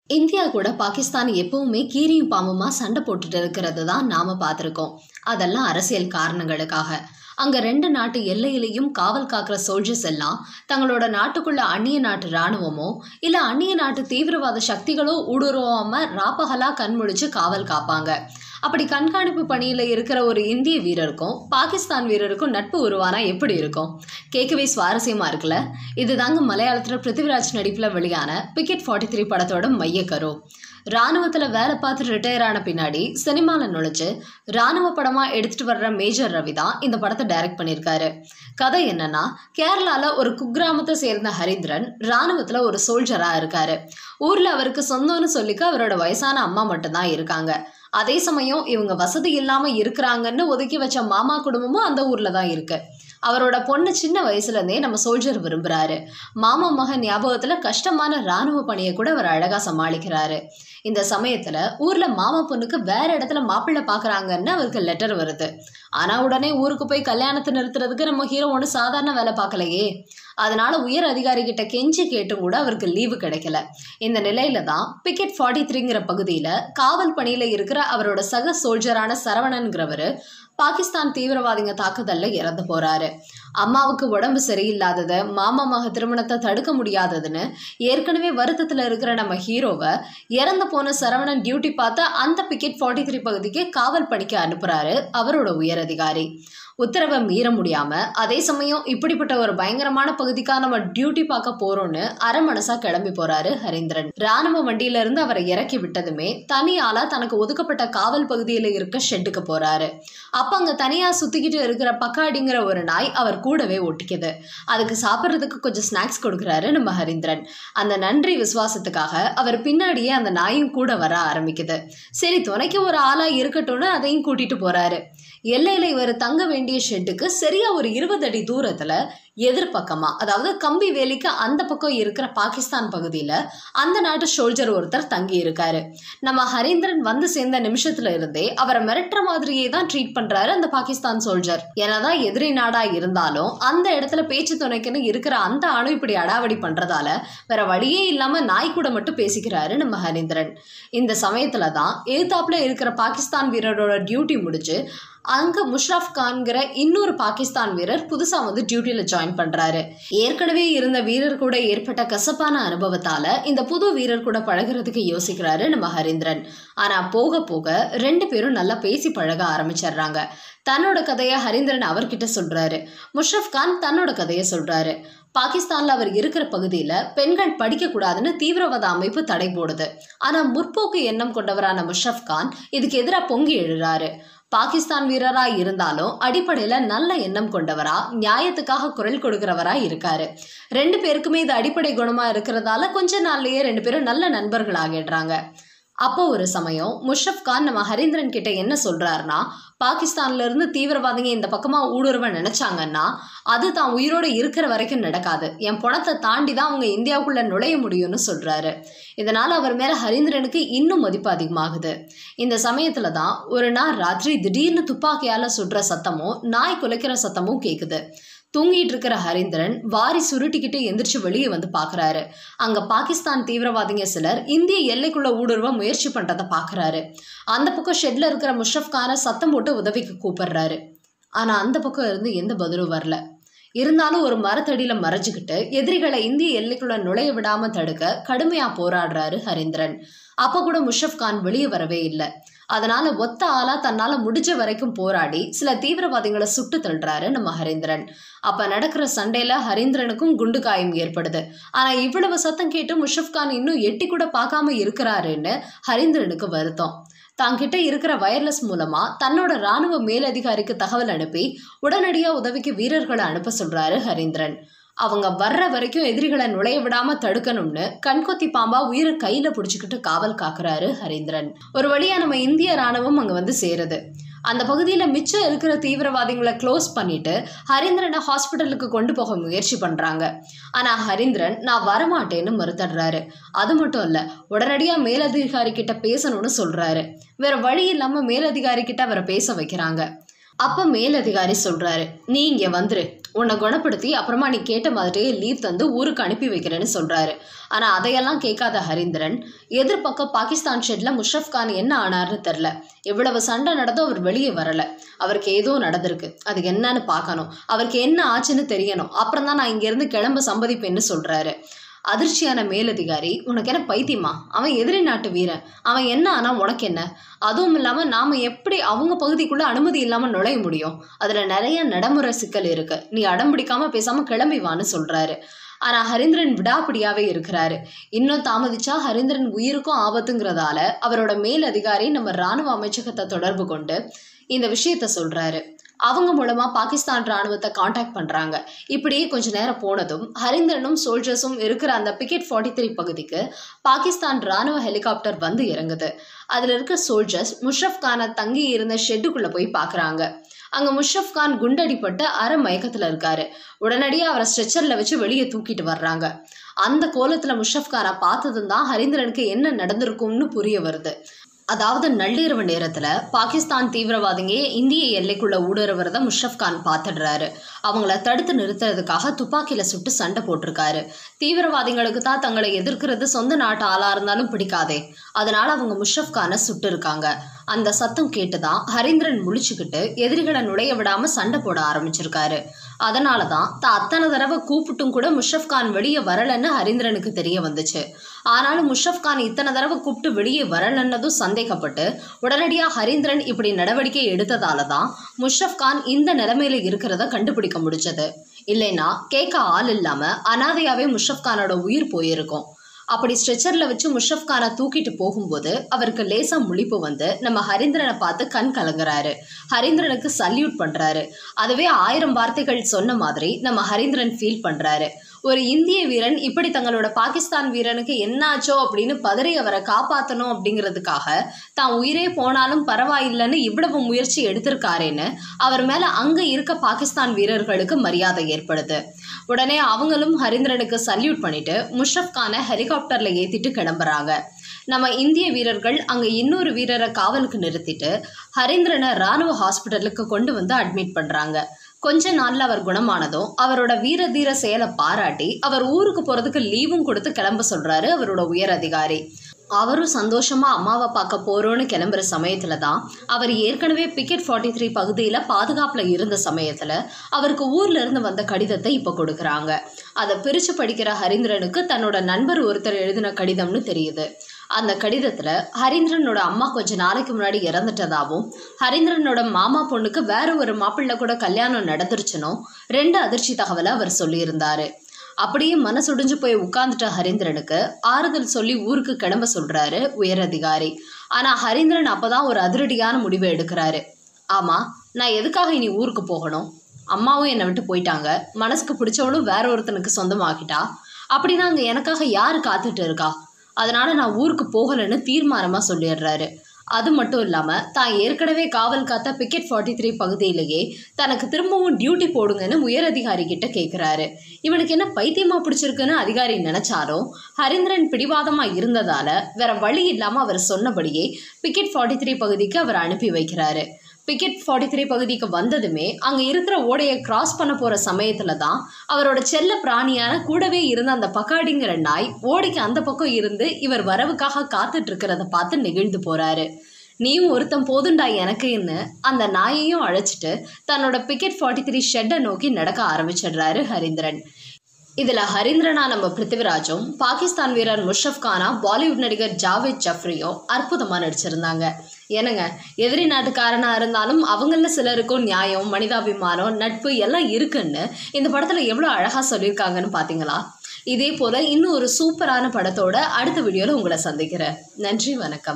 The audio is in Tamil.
இந்தியா கூட பாகிஸ்தான் எப்பவுமே கீரியும் பாம்புமா சண்டை போட்டுட்டு இருக்கிறது தான் நாம பார்த்துருக்கோம் அதெல்லாம் அரசியல் காரணங்களுக்காக அங்க ரெண்டு நாட்டு எல்லையிலையும் காவல் காக்கிற சோல்ஜர்ஸ் எல்லாம் தங்களோட நாட்டுக்குள்ள அந்நிய நாட்டு ராணுவமோ இல்ல அந்நிய நாட்டு தீவிரவாத சக்திகளோ ஊடுருவாம ராப்பகலா கண்முழிச்சு காவல் காப்பாங்க அப்படி கண்காணிப்பு பணியில இருக்கிற ஒரு இந்திய வீரருக்கும் பாகிஸ்தான் வீரருக்கும் நட்பு உருவானா எப்படி இருக்கும் கேட்கவே சுவாரஸ்யமா இருக்குல்ல இதுதாங்க மலையாளத்துல பிருத்திவிராஜ் நடிப்புல வெளியான பிக்கெட் ஃபார்ட்டி த்ரீ படத்தோட மையக்கரு ராணுவத்துல வேலை பார்த்து ரிட்டையர் ஆன பின்னாடி சினிமால நுழைச்சு ராணுவ படமா எடுத்துட்டு வர்ற மேஜர் ரவி தான் இந்த படத்தை டைரக்ட் பண்ணியிருக்காரு கதை என்னன்னா கேரளால ஒரு குக்கிராமத்தை சேர்ந்த ஹரிந்திரன் ராணுவத்துல ஒரு சோல்ஜரா இருக்காரு ஊர்ல அவருக்கு சொந்தம்னு சொல்லிக்க அவரோட வயசான அம்மா மட்டும்தான் இருக்காங்க அதே சமயம் இவங்க வசதி இல்லாம இருக்கிறாங்கன்னு ஒதுக்கி வச்ச மாமா குடும்பமும் அந்த ஊர்ல தான் இருக்கு அவரோட பொண்ணு சின்ன வயசுல இருந்தே நம்ம சோல்ஜர் விரும்புறாரு மாமா மகன் ஞாபகத்துல கஷ்டமான ராணுவ பணியை கூட அவர் அழகா சமாளிக்கிறாரு இந்த சமயத்துல ஊர்ல மாமா பொண்ணுக்கு வேற இடத்துல மாப்பிள்ளை பாக்குறாங்கன்னு அவருக்கு லெட்டர் வருது ஆனா உடனே ஊருக்கு போய் கல்யாணத்தை நிறுத்துறதுக்கு நம்ம ஹீரோ ஒன்று சாதாரண வேலை பார்க்கலையே அதனால உயர் அதிகாரி கிட்ட கெஞ்சி கேட்டும் கூட அவருக்கு லீவு கிடைக்கல இந்த நிலையில தான் பிக்கெட் ஃபார்ட்டி த்ரீங்கிற பகுதியில காவல் பணியில இருக்கிற அவரோட சக சோல்ஜரான சரவணன்கிறவரு பாகிஸ்தான் தீவிரவாதிங்க தாக்குதல்ல இறந்து போறாரு அம்மாவுக்கு உடம்பு சரியில்லாதது மாமா மக திருமணத்தை தடுக்க முடியாததுன்னு ஏற்கனவே வருத்தத்துல இருக்கிற நம்ம ஹீரோவை இறந்து போன சரவணன் டியூட்டி பார்த்த அந்த பிக்கெட் ஃபார்ட்டி த்ரீ பகுதிக்கு காவல் பணிக்கு அனுப்புறாரு அவரோட உயர் அதிகாரி உத்தரவை மீற முடியாம அதே சமயம் இப்படிப்பட்ட ஒரு பயங்கரமான பகுதிக்கா நம்ம டியூட்டி பார்க்க போறோம்னு அரை மனசா கிளம்பி போறாரு ஹரீந்திரன் ராணுவ வண்டியில இருந்து அவரை இறக்கி விட்டதுமே தனி ஆளா தனக்கு ஒதுக்கப்பட்ட காவல் பகுதியில இருக்க ஷெட்டுக்கு போறாரு அப்ப அங்க தனியா சுத்திக்கிட்டு இருக்கிற பக்காடிங்கிற ஒரு நாய் அவர் கூடவே ஒட்டிக்குது அதுக்கு சாப்பிட்றதுக்கு கொஞ்சம் ஸ்நாக்ஸ் கொடுக்குறாரு நம்ம ஹரீந்திரன் அந்த நன்றி விசுவாசத்துக்காக அவர் பின்னாடியே அந்த நாயும் கூட வர ஆரம்பிக்குது சரி துணைக்கு ஒரு ஆளா இருக்கட்டும்னு அதையும் கூட்டிட்டு போறாரு எல்லையில இவர் தங்க வேண்டிய ஷெட்டுக்கு சரியா ஒரு இருபது அடி தூரத்துல எதிர்பக்கமா அதாவது கம்பி வேலிக்கு அந்த பக்கம் இருக்கிற பாகிஸ்தான் பகுதியில அந்த நாட்டு சோல்ஜர் ஒருத்தர் தங்கி இருக்காரு நம்ம ஹரீந்திரன் வந்து சேர்ந்த நிமிஷத்துல இருந்தே அவரை மிரட்டுற மாதிரியே தான் ட்ரீட் பண்றாரு அந்த பாகிஸ்தான் சோல்ஜர் என்னதான் எதிரி நாடா இருந்தாலும் அந்த இடத்துல பேச்சு துணைக்குன்னு இருக்கிற அந்த அணு இப்படி அடாவடி பண்றதால வேற வழியே இல்லாம நாய் கூட மட்டும் பேசிக்கிறாரு நம்ம ஹரீந்திரன் இந்த சமயத்துல தான் எதிர்த்தாப்புல இருக்கிற பாகிஸ்தான் வீரரோட டியூட்டி முடிஞ்சு அங்க முஷ்ரஃப் கான்கிற இன்னொரு பாகிஸ்தான் வீரர் புதுசா வந்து டியூட்டியில ஜாயின் பண்றாரு ஏற்கனவே இருந்த வீரர் கூட ஏற்பட்ட கசப்பான அனுபவத்தால இந்த புது வீரர் கூட பழகுறதுக்கு யோசிக்கிறாரு நம்ம ஹரீந்திரன் ஆனா போக போக ரெண்டு பேரும் நல்லா பேசி பழக ஆரம்பிச்சிடுறாங்க தன்னோட கதையை ஹரீந்திரன் அவர்கிட்ட சொல்றாரு முஷ்ரஃப் கான் தன்னோட கதையை சொல்றாரு பாகிஸ்தான்ல அவர் இருக்கிற பகுதியில பெண்கள் படிக்க கூடாதுன்னு தீவிரவாத அமைப்பு தடை போடுது ஆனா முற்போக்கு எண்ணம் கொண்டவரான முஷ்ரஃப் கான் இதுக்கு எதிராக பொங்கி எழுறாரு பாகிஸ்தான் வீரரா இருந்தாலும் அடிப்படையில நல்ல எண்ணம் கொண்டவரா நியாயத்துக்காக குரல் கொடுக்கிறவரா இருக்காரு ரெண்டு பேருக்குமே இது அடிப்படை குணமா இருக்கிறதால கொஞ்ச நாள்லயே ரெண்டு பேரும் நல்ல நண்பர்கள் ஆகிடுறாங்க அப்போ ஒரு சமயம் முஷ்ரஃப் கான் நம்ம ஹரீந்திரன் கிட்ட என்ன சொல்றாருன்னா பாகிஸ்தான்ல இருந்து தீவிரவாதிங்க இந்த பக்கமா ஊடுருவ நினைச்சாங்கன்னா அது தான் உயிரோட இருக்கிற வரைக்கும் நடக்காது என் பணத்தை தாண்டி தான் அவங்க இந்தியாவுக்குள்ள நுழைய முடியும்னு சொல்றாரு இதனால அவர் மேல ஹரீந்திரனுக்கு இன்னும் மதிப்பு அதிகமாகுது இந்த சமயத்துல தான் ஒரு நாள் ராத்திரி திடீர்னு துப்பாக்கியால சுடுற சத்தமும் நாய் குலைக்கிற சத்தமும் கேக்குது தூங்கிட்டு இருக்கிற ஹரீந்திரன் வாரி சுருட்டிக்கிட்டு எந்திரிச்சு வெளியே வந்து பாக்குறாரு அங்க பாகிஸ்தான் தீவிரவாதிங்க சிலர் இந்திய எல்லைக்குள்ள ஊடுருவ முயற்சி பண்றத பாக்குறாரு அந்த பக்கம் ஷெட்ல இருக்கிற முஷ்ரஃப் கானை சத்தம் போட்டு உதவிக்கு கூப்பிடுறாரு ஆனா அந்த பக்கம் இருந்து எந்த பதிலும் வரல இருந்தாலும் ஒரு மரத்தடியில மறைஞ்சுக்கிட்டு எதிரிகளை இந்திய எல்லைக்குள்ள நுழைய விடாம தடுக்க கடுமையா போராடுறாரு ஹரீந்திரன் அப்ப கூட முஷப் கான் வெளியே வரவே இல்லை அதனால ஒத்த ஆளா தன்னால முடிஞ்ச வரைக்கும் போராடி சில தீவிரவாதிகளை சுட்டு தள்ளுறாரு நம்ம ஹரீந்திரன் அப்ப நடக்கிற சண்டையில ஹரீந்திரனுக்கும் குண்டு காயம் ஏற்படுது ஆனா இவ்வளவு சத்தம் கேட்டு முஷப் கான் இன்னும் எட்டி கூட பார்க்காம இருக்கிறாருன்னு ஹரீந்திரனுக்கு வருத்தம் தாங்கிட்ட இருக்கிற வயர்லெஸ் மூலமா தன்னோட ராணுவ மேலதிகாரிக்கு தகவல் அனுப்பி உடனடியா உதவிக்கு வீரர்களை அனுப்ப சொல்றாரு ஹரீந்திரன் அவங்க வர்ற வரைக்கும் எதிரிகளை நுழைய விடாம தடுக்கணும்னு கண்கொத்தி பாம்பா உயிரை கையில பிடிச்சுக்கிட்டு காவல் காக்குறாரு ஹரீந்திரன் ஒரு வழியா நம்ம இந்திய ராணுவம் அங்க வந்து சேருது அந்த பகுதியில மிச்சம் இருக்கிற தீவிரவாதிகளை க்ளோஸ் பண்ணிட்டு ஹரீந்திரனை ஹாஸ்பிட்டலுக்கு கொண்டு போக முயற்சி பண்றாங்க ஆனா ஹரீந்திரன் நான் வரமாட்டேன்னு மறுத்தடுறாரு அது மட்டும் இல்ல உடனடியா மேலதிகாரி கிட்ட பேசணும்னு சொல்றாரு வேற வழி இல்லாம மேலதிகாரி கிட்ட அவரை பேச வைக்கிறாங்க அப்ப மேலதிகாரி சொல்றாரு நீ இங்க வந்துரு உன்னை குணப்படுத்தி அப்புறமா நீ கேட்ட மாதிரியே லீவ் தந்து ஊருக்கு அனுப்பி வைக்கிறேன்னு சொல்றாரு ஆனா அதையெல்லாம் கேட்காத ஹரீந்திரன் எதிர்பக்கம் பாகிஸ்தான் ஷெட்ல முஷரப் கான் என்ன ஆனார்னு தெரில இவ்வளவு சண்டை நடந்தும் அவர் வெளியே வரல அவருக்கு ஏதோ நடந்திருக்கு அது என்னன்னு பார்க்கணும் அவருக்கு என்ன ஆச்சுன்னு தெரியணும் அப்புறம் தான் நான் இங்கேருந்து கிளம்ப சம்மதிப்பேன்னு சொல்றாரு அதிர்ச்சியான மேலதிகாரி உனக்கு என்ன பைத்தியமா அவன் எதிரி நாட்டு வீரன் அவன் என்ன ஆனா உனக்கு என்ன அதுவும் இல்லாம நாம எப்படி அவங்க பகுதிக்குள்ள அனுமதி இல்லாம நுழைய முடியும் அதுல நிறைய நடைமுறை சிக்கல் இருக்கு நீ அடம் பிடிக்காம பேசாம கிளம்பி வான்னு சொல்றாரு ஆனா ஹரீந்திரன் விடாப்பிடியாவே இருக்கிறாரு இன்னும் தாமதிச்சா ஹரீந்திரன் உயிருக்கும் ஆபத்துங்கிறதால அவரோட மேல் அதிகாரி நம்ம ராணுவ அமைச்சகத்தை தொடர்பு கொண்டு இந்த விஷயத்த சொல்றாரு அவங்க மூலமா பாகிஸ்தான் ராணுவத்தை காண்டாக்ட் பண்றாங்க இப்படியே கொஞ்ச நேரம் போனதும் ஹரிந்தனும் சோல்ஜர்ஸும் இருக்கிற அந்த பிக்கெட் ஃபார்ட்டி த்ரீ பகுதிக்கு பாகிஸ்தான் ராணுவ ஹெலிகாப்டர் வந்து இறங்குது அதுல இருக்க சோல்ஜர்ஸ் முஷ்ரப் கானை தங்கி இருந்த ஷெட்டுக்குள்ள போய் பாக்குறாங்க அங்க முஷ்ரப் கான் குண்டடிப்பட்டு அரை மயக்கத்துல இருக்காரு உடனடியா அவரை ஸ்ட்ரெச்சர்ல வச்சு வெளியே தூக்கிட்டு வர்றாங்க அந்த கோலத்துல முஷ்ரப் கானை பார்த்ததும் தான் ஹரீந்திரனுக்கு என்ன நடந்திருக்கும்னு புரிய வருது அதாவது நள்ளிரவு நேரத்துல பாகிஸ்தான் தீவிரவாதிங்க இந்திய எல்லைக்குள்ள ஊடுருவறத முஷ்ரப் கான் பார்த்துடுறாரு அவங்கள தடுத்து நிறுத்துறதுக்காக துப்பாக்கியில சுட்டு சண்டை போட்டிருக்காரு தீவிரவாதிகளுக்கு தான் தங்களை எதிர்க்கிறது சொந்த நாட்டு ஆளா இருந்தாலும் பிடிக்காதே அதனால அவங்க முஷ்ரப் கானை சுட்டு இருக்காங்க அந்த சத்தம் கேட்டுதான் ஹரீந்திரன் முழிச்சுக்கிட்டு எதிரிகளை நுழைய விடாம சண்டை போட ஆரம்பிச்சிருக்காரு அதனால தான் தான் அத்தனை தடவை கூப்பிட்டும் கூட முஷ்ரப் கான் வெளியே வரலன்னு ஹரீந்திரனுக்கு தெரிய வந்துச்சு ஆனாலும் முஷ்ரப் கான் இத்தனை தடவை கூப்பிட்டு வெளியே வரலன்னதும் சந்தேகப்பட்டு உடனடியா ஹரீந்திரன் இப்படி நடவடிக்கை எடுத்ததால தான் முஷ்ரப் கான் இந்த நிலைமையில இருக்கிறத கண்டுபிடிக்க முடிஞ்சது இல்லைன்னா கேட்க ஆள் இல்லாம அனாதையாவே முஷ்ரப் கானோட உயிர் போயிருக்கும் அப்படி ஸ்ட்ரெச்சர்ல வச்சு முஷ்ரப் கானை தூக்கிட்டு போகும்போது அவருக்கு லேசா முழிப்பு வந்து நம்ம ஹரீந்திரனை பார்த்து கண் கலங்குறாரு ஹரீந்திரனுக்கு சல்யூட் பண்றாரு அதுவே ஆயிரம் வார்த்தைகள் சொன்ன மாதிரி நம்ம ஹரீந்திரன் ஃபீல் பண்றாரு ஒரு இந்திய வீரன் இப்படி தங்களோட பாகிஸ்தான் வீரனுக்கு என்னாச்சோ அப்படின்னு பதறி அவரை காப்பாற்றணும் அப்படிங்கிறதுக்காக தான் உயிரே போனாலும் பரவாயில்லைன்னு இவ்வளவு முயற்சி எடுத்திருக்காரேன்னு அவர் மேல அங்க இருக்க பாகிஸ்தான் வீரர்களுக்கு மரியாதை ஏற்படுது உடனே அவங்களும் ஹரீந்திரனுக்கு சல்யூட் பண்ணிட்டு முஷ்ரப் கானை ஹெலிகாப்டர்ல ஏத்திட்டு கிளம்புறாங்க நம்ம இந்திய வீரர்கள் அங்க இன்னொரு வீரரை காவலுக்கு நிறுத்திட்டு ஹரீந்திரனை ராணுவ ஹாஸ்பிட்டலுக்கு கொண்டு வந்து அட்மிட் பண்றாங்க கொஞ்ச நாள்ல அவர் குணமானதும் அவரோட வீர தீர செயலை பாராட்டி அவர் ஊருக்கு போறதுக்கு லீவும் கொடுத்து கிளம்ப சொல்றாரு அவரோட உயர் அதிகாரி அவரும் சந்தோஷமா அம்மாவை பார்க்க போறோன்னு கிளம்புற சமயத்துல தான் அவர் ஏற்கனவே பிக்கெட் ஃபார்ட்டி த்ரீ பகுதியில பாதுகாப்புல இருந்த சமயத்துல அவருக்கு ஊர்ல இருந்து வந்த கடிதத்தை இப்ப கொடுக்குறாங்க அதை பிரிச்சு படிக்கிற ஹரீந்திரனுக்கு தன்னோட நண்பர் ஒருத்தர் எழுதின கடிதம்னு தெரியுது அந்த கடிதத்துல ஹரீந்திரனோட அம்மா கொஞ்ச நாளைக்கு முன்னாடி இறந்துட்டதாவும் ஹரீந்திரனோட மாமா பொண்ணுக்கு வேற ஒரு மாப்பிள்ளை கூட கல்யாணம் நடந்துருச்சுனோ ரெண்டு அதிர்ச்சி தகவலை அவர் சொல்லியிருந்தாரு அப்படியே மனசுடிஞ்சு போய் உட்கார்ந்துட்ட ஹரீந்திரனுக்கு ஆறுதல் சொல்லி ஊருக்கு கிளம்ப சொல்றாரு உயர் அதிகாரி ஆனா ஹரீந்திரன் அப்பதான் ஒரு அதிரடியான முடிவை எடுக்கிறாரு ஆமா நான் எதுக்காக இனி ஊருக்கு போகணும் அம்மாவும் என்னை விட்டு போயிட்டாங்க மனசுக்கு பிடிச்சவளும் வேற ஒருத்தனுக்கு சொந்தமாக்கிட்டா அப்படின்னா அங்க எனக்காக யாரு காத்துட்டு இருக்கா அதனால நான் ஊருக்கு போகலைன்னு தீர்மானமா சொல்லிடுறாரு அது மட்டும் இல்லாம தான் ஏற்கனவே காவல் காத்த பிக்கெட் ஃபார்ட்டி த்ரீ பகுதியிலேயே தனக்கு திரும்பவும் டியூட்டி போடுங்கன்னு உயர் அதிகாரி கிட்ட கேட்குறாரு இவனுக்கு என்ன பைத்தியமா பிடிச்சிருக்குன்னு அதிகாரி நினைச்சாலும் ஹரீந்திரன் பிடிவாதமா இருந்ததால வேற வழி இல்லாம அவர் சொன்னபடியே பிக்கெட் ஃபார்ட்டி த்ரீ பகுதிக்கு அவர் அனுப்பி வைக்கிறாரு பிக்கெட் ஃபார்ட்டி த்ரீ பகுதிக்கு வந்ததுமே அங்கே இருக்கிற ஓடையை கிராஸ் பண்ண போகிற சமயத்தில் தான் அவரோட செல்ல பிராணியான கூடவே இருந்த அந்த பக்காடிங்கிற நாய் ஓடைக்கு அந்த பக்கம் இருந்து இவர் வரவுக்காக காத்துட்டு இருக்கிறத பார்த்து நெகிழ்ந்து போறாரு நீயும் ஒருத்தன் போதுண்டா எனக்குன்னு அந்த நாயையும் அழைச்சிட்டு தன்னோட பிக்கெட் ஃபார்ட்டி த்ரீ ஷெட்டை நோக்கி நடக்க ஆரம்பிச்சிடுறாரு ஹரீந்திரன் இதுல ஹரீந்திரனா நம்ம பிருத்திவிராஜும் பாகிஸ்தான் வீரர் முஷ்ரப் கானா பாலிவுட் நடிகர் ஜாவேத் ஜஃப்ரியும் அற்புதமா நடிச்சிருந்தாங்க என்னங்க எதிரி நாட்டுக்காரனா இருந்தாலும் அவங்கள சிலருக்கும் நியாயம் மனிதாபிமானம் நட்பு எல்லாம் இருக்குன்னு இந்த படத்துல எவ்வளவு அழகா சொல்லியிருக்காங்கன்னு பாத்தீங்களா இதே போல இன்னும் ஒரு சூப்பரான படத்தோட அடுத்த வீடியோல உங்களை சந்திக்கிறேன் நன்றி வணக்கம்